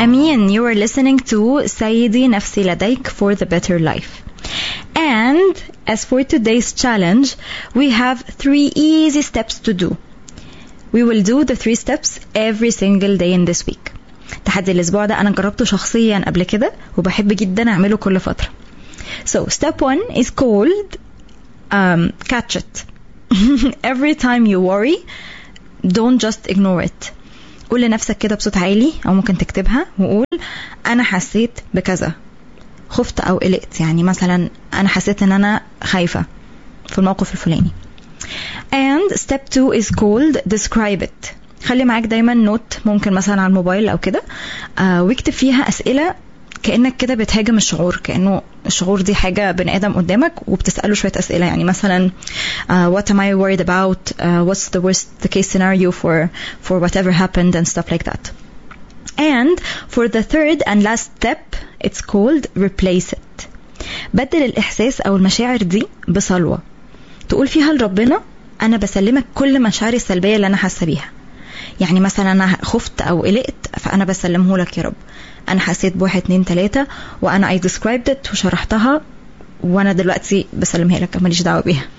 أمين you are listening to سيدي نفسي لديك for the better life and as for today's challenge we have three easy steps to do we will do the three steps every single day in this week تحدي الأسبوع ده أنا جربته شخصيا قبل كده وبحب جدا أعمله كل فترة so step one is called um, catch it every time you worry don't just ignore it قول لنفسك كده بصوت عالي او ممكن تكتبها وقول انا حسيت بكذا خفت او قلقت يعني مثلا انا حسيت ان انا خايفه في الموقف الفلاني and step two is called describe it خلي معاك دايما نوت ممكن مثلا على الموبايل او كده آه واكتب فيها اسئله كانك كده بتهاجم الشعور كانه الشعور دي حاجه بني ادم قدامك وبتساله شويه اسئله يعني مثلا uh, what am I worried about uh, what's the worst case scenario for for whatever happened and stuff like that and for the third and last step it's called replace it بدل الاحساس او المشاعر دي بصلوه تقول فيها لربنا انا بسلمك كل مشاعري السلبيه اللي انا حاسه بيها يعني مثلا انا خفت او قلقت فانا بسلمه لك يا رب انا حسيت بواحد اتنين تلاته وانا I described it وشرحتها وانا دلوقتي بسلمها لك ماليش دعوه بيها